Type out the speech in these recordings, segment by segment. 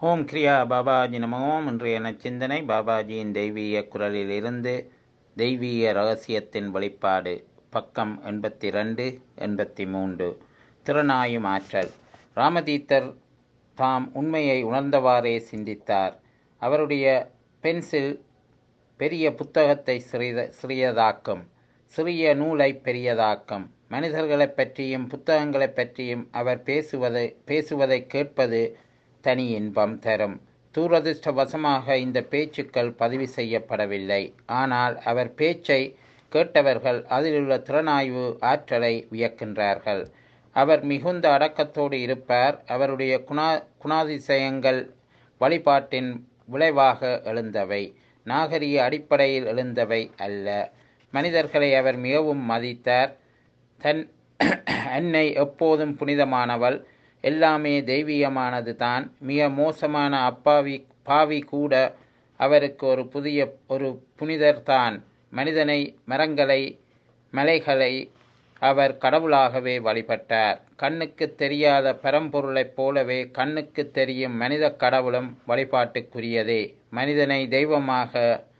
ஓம் கிரியா பாபாஜி நமோம் இன்றைய நச்சிந்தனை பாபாஜியின் தெய்வீக குரலிலிருந்து தெய்வீக ரகசியத்தின் வெளிப்பாடு பக்கம் எண்பத்தி ரெண்டு எண்பத்தி மூன்று திறனாயும் ஆற்றல் ராமதீத்தர் தாம் உண்மையை உணர்ந்தவாறே சிந்தித்தார் அவருடைய பென்சில் பெரிய புத்தகத்தை சிறித சிறியதாக்கும் சிறிய நூலை பெரியதாக்கும் மனிதர்களைப் பற்றியும் புத்தகங்களைப் பற்றியும் அவர் பேசுவதை பேசுவதை கேட்பது தனி இன்பம் தரும் துரதிருஷ்டவசமாக இந்த பேச்சுக்கள் பதிவு செய்யப்படவில்லை ஆனால் அவர் பேச்சை கேட்டவர்கள் அதிலுள்ள திறனாய்வு ஆற்றலை வியக்கின்றார்கள் அவர் மிகுந்த அடக்கத்தோடு இருப்பார் அவருடைய குணா குணாதிசயங்கள் வழிபாட்டின் விளைவாக எழுந்தவை நாகரிக அடிப்படையில் எழுந்தவை அல்ல மனிதர்களை அவர் மிகவும் மதித்தார் தன் அன்னை எப்போதும் புனிதமானவள் எல்லாமே தெய்வீகமானது தான் மிக மோசமான அப்பாவி பாவி கூட அவருக்கு ஒரு புதிய ஒரு புனிதர் தான் மனிதனை மரங்களை மலைகளை அவர் கடவுளாகவே வழிபட்டார் கண்ணுக்கு தெரியாத பரம்பொருளைப் போலவே கண்ணுக்கு தெரியும் மனித கடவுளும் வழிபாட்டுக்குரியதே மனிதனை தெய்வமாக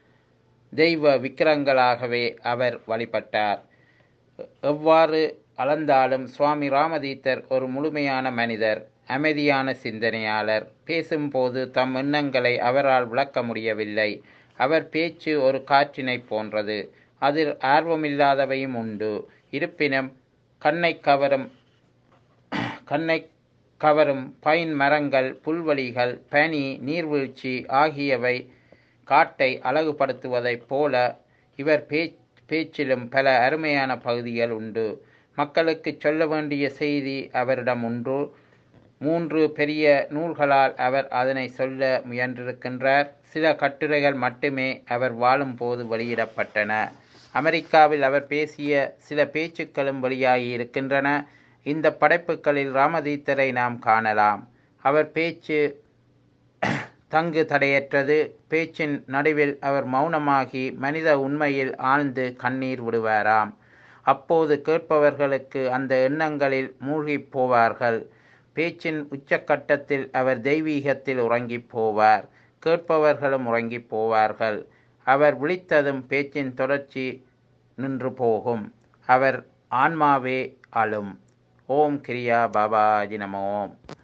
தெய்வ விக்கிரங்களாகவே அவர் வழிபட்டார் எவ்வாறு அளந்தாலும் சுவாமி ராமதீத்தர் ஒரு முழுமையான மனிதர் அமைதியான சிந்தனையாளர் பேசும்போது தம் எண்ணங்களை அவரால் விளக்க முடியவில்லை அவர் பேச்சு ஒரு காற்றினை போன்றது அதில் ஆர்வமில்லாதவையும் உண்டு இருப்பினும் கண்ணை கவரும் கண்ணை கவரும் பைன் மரங்கள் புல்வெளிகள் பனி நீர்வீழ்ச்சி ஆகியவை காட்டை அழகுபடுத்துவதைப் போல இவர் பேச் பேச்சிலும் பல அருமையான பகுதிகள் உண்டு மக்களுக்கு சொல்ல வேண்டிய செய்தி அவரிடம் உண்டு மூன்று பெரிய நூல்களால் அவர் அதனை சொல்ல முயன்றிருக்கின்றார் சில கட்டுரைகள் மட்டுமே அவர் வாழும்போது வெளியிடப்பட்டன அமெரிக்காவில் அவர் பேசிய சில பேச்சுக்களும் வெளியாகி இருக்கின்றன இந்த படைப்புகளில் ராமதீத்தரை நாம் காணலாம் அவர் பேச்சு தங்கு தடையற்றது பேச்சின் நடுவில் அவர் மௌனமாகி மனித உண்மையில் ஆழ்ந்து கண்ணீர் விடுவாராம் அப்போது கேட்பவர்களுக்கு அந்த எண்ணங்களில் மூழ்கி போவார்கள் பேச்சின் உச்சக்கட்டத்தில் அவர் தெய்வீகத்தில் உறங்கி போவார் கேட்பவர்களும் உறங்கி போவார்கள் அவர் விழித்ததும் பேச்சின் தொடர்ச்சி நின்று போகும் அவர் ஆன்மாவே அழும் ஓம் கிரியா பாபாஜி நம ஓம்